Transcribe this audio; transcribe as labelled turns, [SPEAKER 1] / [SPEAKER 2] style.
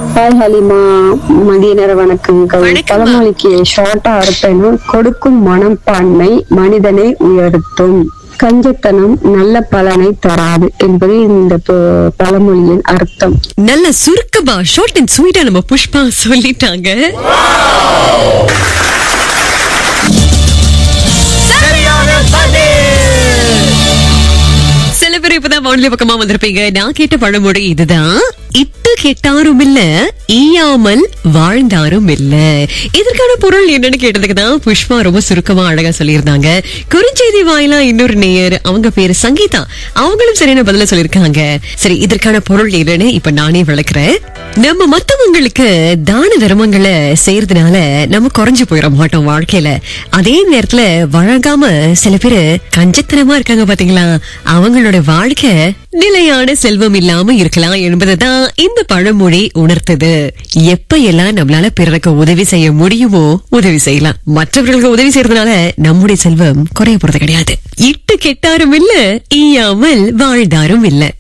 [SPEAKER 1] Hi Halima மதிய நேர வணக்கங்கள்
[SPEAKER 2] வணக்கம்மா.
[SPEAKER 1] பழமொழிக்கு ஷார்ட்டா அர்த்தம் கொடுக்கும் மனப்பான்மை மனிதனை உயர்த்தும் கஞ்சத்தனம் நல்ல பலனை தராது என்பது இந்த ப- பழமொழியின் அர்த்தம்
[SPEAKER 2] நல்ல சுருக்கமா ஷார்ட் அண்ட் ஸ்வீட்டா நம்ம புஷ்பா சொல்லிட்டாங்க சில பேர் இப்பதான் வானிலை பக்கமா வந்திருப்பீங்க நான் கேட்ட பழமொழி இதுதான் இட்டு கெட்டாரும் இல்ல ஈயாமல் வாழ்ந்தாரும் இல்ல இதற்கான பொருள் என்னன்னு கேட்டதுக்கு தான் புஷ்பா ரொம்ப சுருக்கமா அழகா சொல்லியிருந்தாங்க குறுஞ்செய்தி வாயிலா இன்னொரு நேயர் அவங்க பேரு சங்கீதா அவங்களும் சரியான பதில சொல்லியிருக்காங்க சரி இதற்கான பொருள் என்னன்னு இப்ப நானே விளக்குறேன் நம்ம மத்தவங்களுக்கு தான தர்மங்களை செய்யறதுனால நம்ம குறைஞ்சு போயிட மாட்டோம் வாழ்க்கையில அதே நேரத்துல வழங்காம சில பேரு கஞ்சத்தனமா இருக்காங்க பாத்தீங்களா அவங்களோட வாழ்க்கை நிலையான செல்வம் இல்லாம இருக்கலாம் என்பதுதான் இந்த பழமொழி உணர்த்தது எப்ப எல்லாம் நம்மளால பிறருக்கு உதவி செய்ய முடியுமோ உதவி செய்யலாம் மற்றவர்களுக்கு உதவி செய்யறதுனால நம்முடைய செல்வம் குறைய போறது கிடையாது இட்டு கெட்டாரும் இல்ல ஈயாமல் வாழ்ந்தாரும் இல்ல